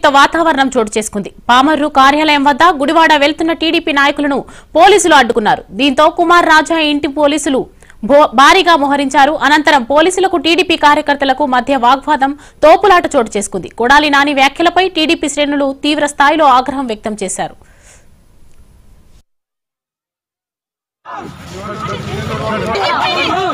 వాతావరణం చోటు చేసుకుంది పామర్రు కార్యాలయం వద్ద గుడివాడ వెళ్తున్న టీడీపీ నాయకులను పోలీసులు అడ్డుకున్నారు దీంతో కుమార్ రాజా ఇంటి పోలీసులు భో- భారీగా మోహరించారు అనంతరం పోలీసులకు టీడీపీ కార్యకర్తలకు మధ్య వాగ్వాదం తోపులాట చోటు చేసుకుంది కొడాలి నాని వ్యాఖ్యలపై టీడీపీ శ్రేణులు తీవ్ర స్థాయిలో ఆగ్రహం వ్యక్తం చేశారు ఆ